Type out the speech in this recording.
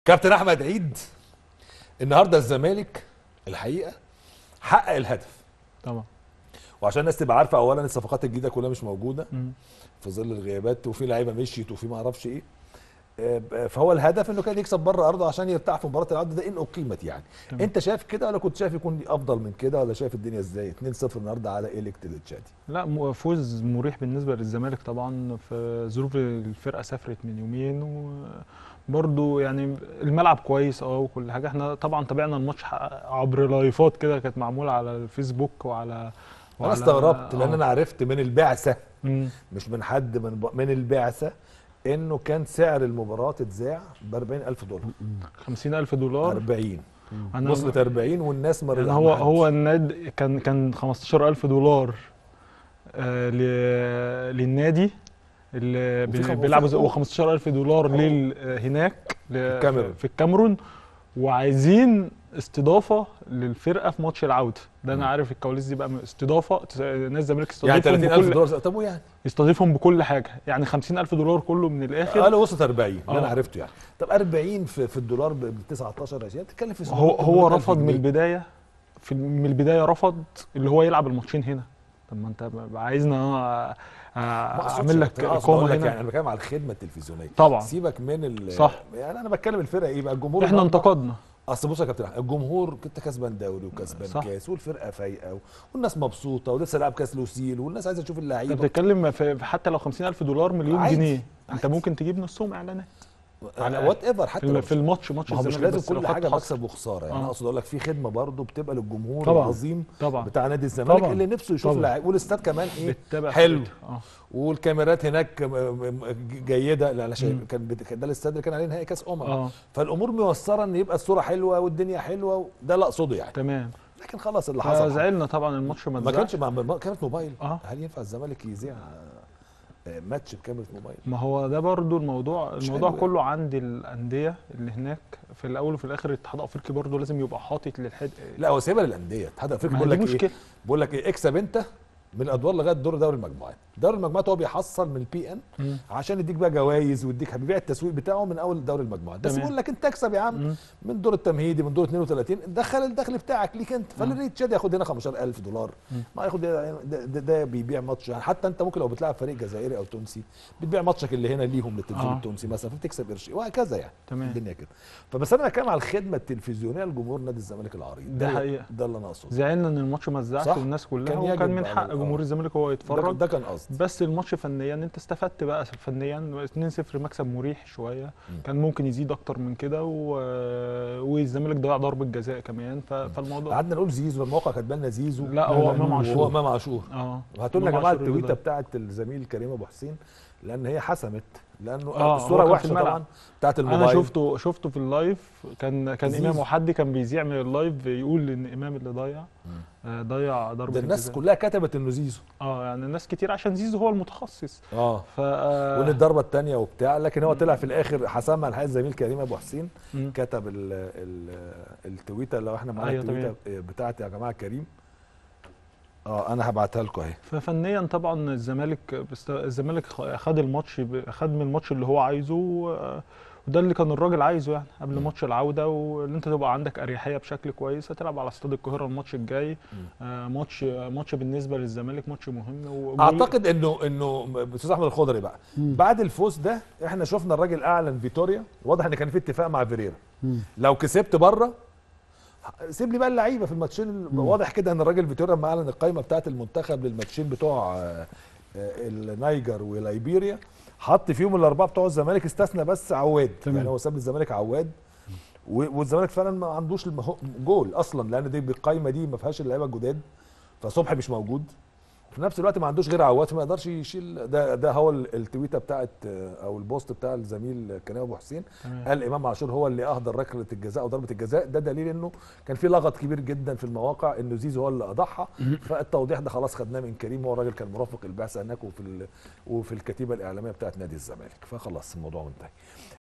كابتن احمد عيد النهارده الزمالك الحقيقه حقق الهدف طبعا وعشان الناس تبقى عارفه اولا الصفقات الجديده كلها مش موجوده مم. في ظل الغيابات وفي لعيبه مشيت وفي ما اعرفش ايه آه، فهو الهدف انه كان يكسب بره ارضه عشان يرتاح في مباراه العوده ده ان اقيمت يعني تمام. انت شايف كده ولا كنت شايف يكون افضل من كده ولا شايف الدنيا ازاي 2-0 النهارده على اليكت التشادي لا م- فوز مريح بالنسبه للزمالك طبعا في ظروف الفرقه سافرت من يومين وبرضه يعني الملعب كويس اه وكل حاجه احنا طبعا تابعنا الماتش ح- عبر لايفات كده كانت معموله على الفيسبوك وعلى انا وعلى- استغربت لان آه. انا عرفت من البعثه مم. مش من حد من ب... من البعثه انه كان سعر المباراه اتذاع ب 40000 دولار 50000 دولار 40 انا وصلت 40 والناس ما يعني هو هو النادي كان كان 15000 دولار آه ل- للنادي اللي وفي بي- خم- بيلعبوا وفي- زي- و15000 دولار أوه. لل آه، هناك ل- الكاميرون. في الكاميرون وعايزين استضافه للفرقه في ماتش العوده ده انا مم. عارف الكواليس دي بقى م- استضافه تس- نادي الزمالك يعني يستضيفهم 30000 بكل دولار طب ويعني يستضيفهم بكل حاجه يعني 50000 دولار كله من الاخر قالوا وصلت 40 اللي انا آه. عرفته يعني طب 40 في, في الدولار ب 19 20 بتتكلم في هو 700 هو ألف رفض من جنيه. البدايه في من البدايه رفض اللي هو يلعب الماتشين هنا طب ما انت ب- عايزني انا آه، ما أقصدش اعمل لك أقصد أقول اقامه لك هنا يعني انا بتكلم على الخدمه التلفزيونيه طبعا سيبك من ال صح. يعني انا بتكلم الفرقه ايه بقى الجمهور احنا النهاردة- انتقدنا اصل بص يا كابتن أحمد، الجمهور كنت كسبان دوري وكسبان صح. كاس والفرقه فايقه والناس مبسوطه ولسه لاعب كاس لوسيل والناس عايزه تشوف انت اللعيبه بتتكلم في في حتى لو 50000 دولار مليون عادي. جنيه انت عادي. ممكن تجيب نصهم اعلانات على- وات ايفر في حتى الم- لو في الماتش ماتش ما هو مش الزمالك لازم بس لو كل خدت حاجه حصر. مكسب وخساره يعني آه. انا اقصد اقول لك في خدمه برضه بتبقى للجمهور طبعا. العظيم طبعا بتاع نادي الزمالك طبعا. اللي نفسه يشوف طبعا. لاعب والاستاد كمان ايه بتتابع حلو. فرقته. اه والكاميرات هناك م- م- جيده لا انا شايف مم. كان بت- كان ده الاستاد اللي كان عليه نهائي كاس امم اه فالامور ميسره ان يبقى الصوره حلوه والدنيا حلوه ده اللي اقصده يعني تمام لكن خلاص اللي حصل حصل. فزعلنا طبعا الماتش ما ما كانش اتذاعش. مع ما كانت موبايل اه هل ينفع الزمالك يذيع آه، ماتش بكاميرا موبايل ما هو ده برضو الموضوع مش الموضوع حلو كله عند الانديه اللي هناك في الاول وفي الاخر الاتحاد الافريقي برضو لازم يبقى حاطط للحد لا هو سايبها للانديه الاتحاد الافريقي ما هي بيقول دي لك ايه مشكله بيقول لك ايه اكسب انت من الادوار لغايه دور دوري المجموعات دوري المجموعات هو بيحصل من البي ان مم. عشان يديك بقى جوائز ويديك بيبيع التسويق بتاعه من اول دوري المجموعات بس تمام. بيقول لك انت اكسب يا عم مم. من دور التمهيدي من دور 32 دخل الدخل بتاعك ليك انت فالريت شاد ياخد هنا 15000 دولار مم. ما ياخد ده, ده, ده, ده بيبيع ماتش يعني حتى انت ممكن لو بتلعب فريق جزائري او تونسي بتبيع ماتشك اللي هنا ليهم للتلفزيون آه. التونسي مثلا فبتكسب قرش وهكذا يعني تمام الدنيا كده فبس انا بتكلم على الخدمه التلفزيونيه لجمهور نادي الزمالك العريض ده اللي- حقيقة. ده اللي انا اقصده زعلنا ان الماتش ما اتذاعش صح. والناس كلها كان وكان يجب من على- حق آه. جمهور الزمالك هو ده, يتفرج ده كان قصدي بس الماتش فنيا انت استفدت بقى فنيا 2-0 مكسب مريح شويه مم. كان ممكن يزيد اكتر من كده و... والزمالك ضيع ضربه جزاء كمان ف... فالموضوع قعدنا نقول زيزو الموقع كاتبه لنا زيزو لا هو امام هو عاشور امام عاشور اه هاتوا لنا يا إمام جماعه عاشور اللي التويته ضيع. بتاعه الزميل كريم ابو حسين لان هي حسمت لانه آه، الصوره هو كان في وحشه الملعب. طبعا بتاعه الموبايل انا شفته شفته في اللايف كان كان زيزو. امام وحد كان بيذيع من اللايف يقول ان امام اللي ضيع آه، ضيع ضربه ده الناس الجزاء. كلها كتبت انه زيزو اه يعني الناس كتير عشان زيزو هو المتخصص اه ف آه، وان الضربه الثانيه وبتاع لكن هو طلع في الاخر حسمها الحقيقه الزميل كريم ابو حسين مم. كتب ال ال التويته لو احنا معانا أيوة، التويته بتاعتي يا جماعه كريم اه انا هبعتها لكم اهي ففنيا طبعا الزمالك بست... الزمالك خ- خد الماتش ب... خد من الماتش اللي هو عايزه و... وده اللي كان الراجل عايزه يعني قبل مم. ماتش العوده وان انت تبقى عندك اريحيه بشكل كويس هتلعب على استاد القاهره الماتش الجاي آه ماتش ماتش بالنسبه للزمالك ماتش مهم و... اعتقد انه انه استاذ احمد الخضري بقى بعد الفوز ده احنا شفنا الراجل اعلن فيتوريا واضح ان كان في اتفاق مع فيريرا لو كسبت بره سيب لي بقى اللعيبه في الماتشين ال- واضح كده ان الراجل فيتوريا لما اعلن القائمه بتاعه المنتخب للماتشين بتوع آه، آه، النيجر وليبيريا حط فيهم الاربعه بتوع الزمالك استثنى بس عواد تمام. يعني هو ساب للزمالك عواد و- والزمالك فعلا ما عندوش المهو- جول اصلا لان دي بالقايمه دي ما فيهاش اللعيبه الجداد فصبحي مش موجود في نفس الوقت ما عندوش غير عواد فما يقدرش يشيل ده ده هو ال- التويته بتاعت آه، او البوست بتاع الزميل كريم ابو حسين تمام. قال امام عاشور هو اللي اهدر ركله الجزاء او ضربه الجزاء ده دليل انه كان في لغط كبير جدا في المواقع انه زيزو هو اللي اضحى فالتوضيح ده خلاص خدناه من كريم هو الراجل كان مرافق البعثه هناك وفي ال- وفي الكتيبه الاعلاميه بتاعت نادي الزمالك فخلاص الموضوع منتهي